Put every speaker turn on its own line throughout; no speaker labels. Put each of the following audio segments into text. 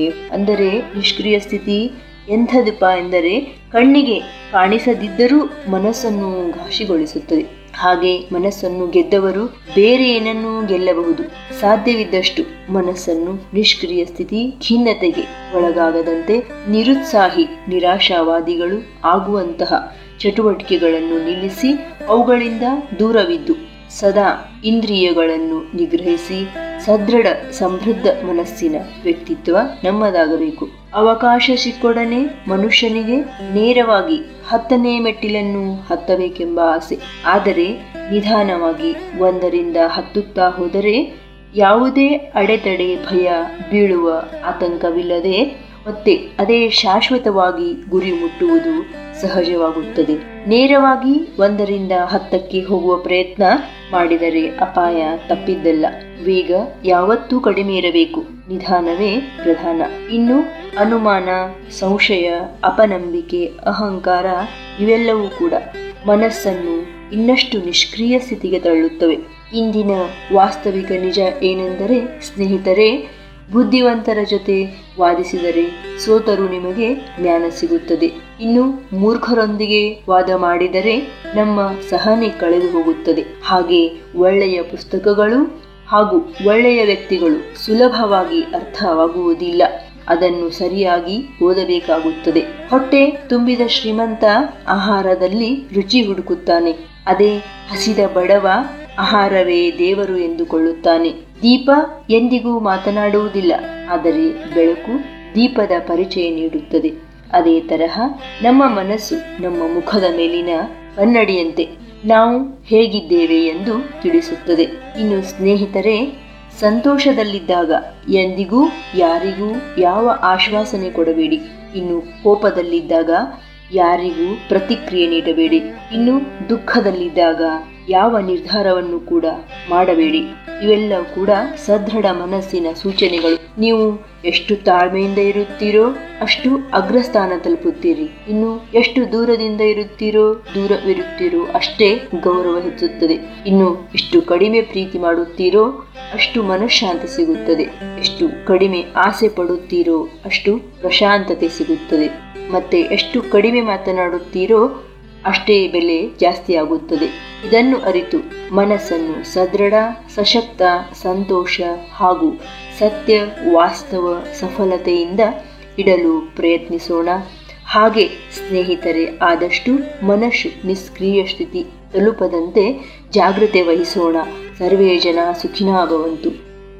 ಸ್ಥಿತಿಗೆ ಅಂದರೆ ನಿಷ್ಕ್ರಿಯ ಸ್ಥಿತಿ ಎಂಥದಪ್ಪ ಎಂದರೆ ಕಣ್ಣಿಗೆ ಕಾಣಿಸದಿದ್ದರೂ ಮನಸ್ಸನ್ನು ಘಾಸಿಗೊಳಿಸುತ್ತದೆ ಹಾಗೆ ಮನಸ್ಸನ್ನು ಗೆದ್ದವರು ಬೇರೆ ಏನನ್ನೂ ಗೆಲ್ಲಬಹುದು ಸಾಧ್ಯವಿದ್ದಷ್ಟು ಮನಸ್ಸನ್ನು ನಿಷ್ಕ್ರಿಯ ಸ್ಥಿತಿ ಖಿನ್ನತೆಗೆ ಒಳಗಾಗದಂತೆ ನಿರುತ್ಸಾಹಿ ನಿರಾಶಾವಾದಿಗಳು ಆಗುವಂತಹ ಚಟುವಟಿಕೆಗಳನ್ನು ನಿಲ್ಲಿಸಿ ಅವುಗಳಿಂದ ದೂರವಿದ್ದು ಸದಾ ಇಂದ್ರಿಯಗಳನ್ನು ನಿಗ್ರಹಿಸಿ ಸದೃಢ ಸಮೃದ್ಧ ಮನಸ್ಸಿನ ವ್ಯಕ್ತಿತ್ವ ನಮ್ಮದಾಗಬೇಕು ಅವಕಾಶ ಸಿಕ್ಕೊಡನೆ ಮನುಷ್ಯನಿಗೆ ನೇರವಾಗಿ ಹತ್ತನೇ ಮೆಟ್ಟಿಲನ್ನು ಹತ್ತಬೇಕೆಂಬ ಆಸೆ ಆದರೆ ನಿಧಾನವಾಗಿ ಒಂದರಿಂದ ಹತ್ತುತ್ತಾ ಹೋದರೆ ಯಾವುದೇ ಅಡೆತಡೆ ಭಯ ಬೀಳುವ ಆತಂಕವಿಲ್ಲದೆ ಮತ್ತೆ ಅದೇ ಶಾಶ್ವತವಾಗಿ ಗುರಿ ಮುಟ್ಟುವುದು ಸಹಜವಾಗುತ್ತದೆ ನೇರವಾಗಿ ಒಂದರಿಂದ ಹತ್ತಕ್ಕೆ ಹೋಗುವ ಪ್ರಯತ್ನ ಮಾಡಿದರೆ ಅಪಾಯ ತಪ್ಪಿದ್ದಲ್ಲ ವೇಗ ಯಾವತ್ತೂ ಕಡಿಮೆ ಇರಬೇಕು ನಿಧಾನವೇ ಪ್ರಧಾನ ಇನ್ನು ಅನುಮಾನ ಸಂಶಯ ಅಪನಂಬಿಕೆ ಅಹಂಕಾರ ಇವೆಲ್ಲವೂ ಕೂಡ ಮನಸ್ಸನ್ನು ಇನ್ನಷ್ಟು ನಿಷ್ಕ್ರಿಯ ಸ್ಥಿತಿಗೆ ತಳ್ಳುತ್ತವೆ ಇಂದಿನ ವಾಸ್ತವಿಕ ನಿಜ ಏನೆಂದರೆ ಸ್ನೇಹಿತರೆ ಬುದ್ಧಿವಂತರ ಜೊತೆ ವಾದಿಸಿದರೆ ಸೋತರೂ ನಿಮಗೆ ಜ್ಞಾನ ಸಿಗುತ್ತದೆ ಇನ್ನು ಮೂರ್ಖರೊಂದಿಗೆ ವಾದ ಮಾಡಿದರೆ ನಮ್ಮ ಸಹನೆ ಕಳೆದು ಹೋಗುತ್ತದೆ ಹಾಗೆ ಒಳ್ಳೆಯ ಪುಸ್ತಕಗಳು ಹಾಗೂ ಒಳ್ಳೆಯ ವ್ಯಕ್ತಿಗಳು ಸುಲಭವಾಗಿ ಅರ್ಥವಾಗುವುದಿಲ್ಲ ಅದನ್ನು ಸರಿಯಾಗಿ ಓದಬೇಕಾಗುತ್ತದೆ ಹೊಟ್ಟೆ ತುಂಬಿದ ಶ್ರೀಮಂತ ಆಹಾರದಲ್ಲಿ ರುಚಿ ಹುಡುಕುತ್ತಾನೆ ಅದೇ ಹಸಿದ ಬಡವ ಆಹಾರವೇ ದೇವರು ಎಂದುಕೊಳ್ಳುತ್ತಾನೆ ದೀಪ ಎಂದಿಗೂ ಮಾತನಾಡುವುದಿಲ್ಲ ಆದರೆ ಬೆಳಕು ದೀಪದ ಪರಿಚಯ ನೀಡುತ್ತದೆ ಅದೇ ತರಹ ನಮ್ಮ ಮನಸ್ಸು ನಮ್ಮ ಮುಖದ ಮೇಲಿನ ಕನ್ನಡಿಯಂತೆ ನಾವು ಹೇಗಿದ್ದೇವೆ ಎಂದು ತಿಳಿಸುತ್ತದೆ ಇನ್ನು ಸ್ನೇಹಿತರೆ ಸಂತೋಷದಲ್ಲಿದ್ದಾಗ ಎಂದಿಗೂ ಯಾರಿಗೂ ಯಾವ ಆಶ್ವಾಸನೆ ಕೊಡಬೇಡಿ ಇನ್ನು ಕೋಪದಲ್ಲಿದ್ದಾಗ ಯಾರಿಗೂ ಪ್ರತಿಕ್ರಿಯೆ ನೀಡಬೇಡಿ ಇನ್ನು ದುಃಖದಲ್ಲಿದ್ದಾಗ ಯಾವ ನಿರ್ಧಾರವನ್ನು ಕೂಡ ಮಾಡಬೇಡಿ ಇವೆಲ್ಲ ಕೂಡ ಸದೃಢ ಮನಸ್ಸಿನ ಸೂಚನೆಗಳು ನೀವು ಎಷ್ಟು ತಾಳ್ಮೆಯಿಂದ ಇರುತ್ತೀರೋ ಅಷ್ಟು ಅಗ್ರಸ್ಥಾನ ತಲುಪುತ್ತೀರಿ ಇನ್ನು ಎಷ್ಟು ದೂರದಿಂದ ಇರುತ್ತೀರೋ ದೂರವಿರುತ್ತೀರೋ ಅಷ್ಟೇ ಗೌರವ ಹೆಚ್ಚುತ್ತದೆ ಇನ್ನು ಎಷ್ಟು ಕಡಿಮೆ ಪ್ರೀತಿ ಮಾಡುತ್ತೀರೋ ಅಷ್ಟು ಮನಃಶಾಂತಿ ಸಿಗುತ್ತದೆ ಎಷ್ಟು ಕಡಿಮೆ ಆಸೆ ಪಡುತ್ತೀರೋ ಅಷ್ಟು ಪ್ರಶಾಂತತೆ ಸಿಗುತ್ತದೆ ಮತ್ತೆ ಎಷ್ಟು ಕಡಿಮೆ ಮಾತನಾಡುತ್ತೀರೋ ಅಷ್ಟೇ ಬೆಲೆ ಜಾಸ್ತಿ ಆಗುತ್ತದೆ ಇದನ್ನು ಅರಿತು ಮನಸ್ಸನ್ನು ಸದೃಢ ಸಶಕ್ತ ಸಂತೋಷ ಹಾಗೂ ಸತ್ಯ ವಾಸ್ತವ ಸಫಲತೆಯಿಂದ ಇಡಲು ಪ್ರಯತ್ನಿಸೋಣ ಹಾಗೆ ಸ್ನೇಹಿತರೆ ಆದಷ್ಟು ಮನಸ್ಸು ನಿಷ್ಕ್ರಿಯ ಸ್ಥಿತಿ ತಲುಪದಂತೆ ಜಾಗ್ರತೆ ವಹಿಸೋಣ ಸರ್ವೇ ಜನ ಸುಖಿನಾ ಭವಂತು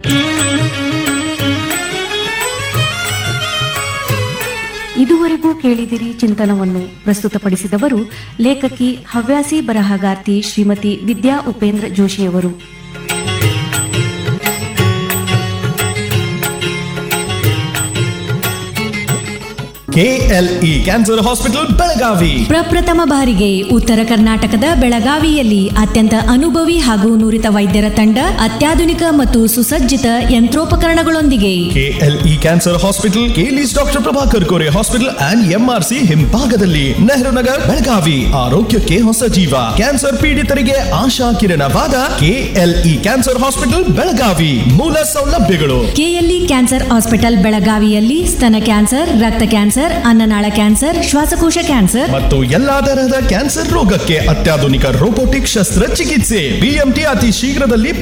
ಇದುವರೆಗೂ ಕೇಳಿದಿರಿ ಚಿಂತನವನ್ನು ಪ್ರಸ್ತುತಪಡಿಸಿದವರು ಲೇಖಕಿ ಹವ್ಯಾಸಿ ಬರಹಗಾರ್ತಿ ಶ್ರೀಮತಿ ವಿದ್ಯಾ ಉಪೇಂದ್ರ ಜೋಶಿಯವರು
ಕೆಎಲ್ಇ ಕ್ಯಾನ್ಸರ್ ಹಾಸ್ಪಿಟಲ್ ಬೆಳಗಾವಿ
ಪ್ರಪ್ರಥಮ ಬಾರಿಗೆ ಉತ್ತರ ಕರ್ನಾಟಕದ ಬೆಳಗಾವಿಯಲ್ಲಿ ಅತ್ಯಂತ ಅನುಭವಿ ಹಾಗೂ ನುರಿತ ವೈದ್ಯರ ತಂಡ ಅತ್ಯಾಧುನಿಕ ಮತ್ತು ಸುಸಜ್ಜಿತ ಯಂತ್ರೋಪಕರಣಗಳೊಂದಿಗೆ
KLE cancer hospital KLE's doctor Prabhakar Kore hospital and MRC ಹಿಂಭಾಗದಲ್ಲಿ ನೆಹರು ನಗರ್ ಬೆಳಗಾವಿ ಆರೋಗ್ಯಕ್ಕೆ ಹೊಸ ಜೀವ ಕ್ಯಾನ್ಸರ್ ಪೀಡಿತರಿಗೆ ಆಶಾ ಕಿರಣವಾದ ಕೆಎಲ್ಇ ಕ್ಯಾನ್ಸರ್ ಹಾಸ್ಪಿಟಲ್ ಬೆಳಗಾವಿ ಮೂಲ ಸೌಲಭ್ಯಗಳು
ಕೆಎಲ್ಇ ಕ್ಯಾನ್ಸರ್ ಹಾಸ್ಪಿಟಲ್ ಬೆಳಗಾವಿಯಲ್ಲಿ ಸ್ತನ ಕ್ಯಾನ್ಸರ್ ರಕ್ತ ಕ್ಯಾನ್ಸರ್ ಅನ್ನನಾಳ ಕ್ಯಾನ್ಸರ್ ಶ್ವಾಸಕೋಶ ಕ್ಯಾನ್ಸರ್
ಮತ್ತು ಎಲ್ಲಾ ತರಹದ ಕ್ಯಾನ್ಸರ್ ರೋಗಕ್ಕೆ ಅತ್ಯಾಧುನಿಕ ರೋಬೋಟಿಕ್ ಶಸ್ತ್ರಚಿಕಿತ್ಸೆ ಬಿಎಂಟಿ ಅತಿ ಶೀಘ್ರದಲ್ಲಿ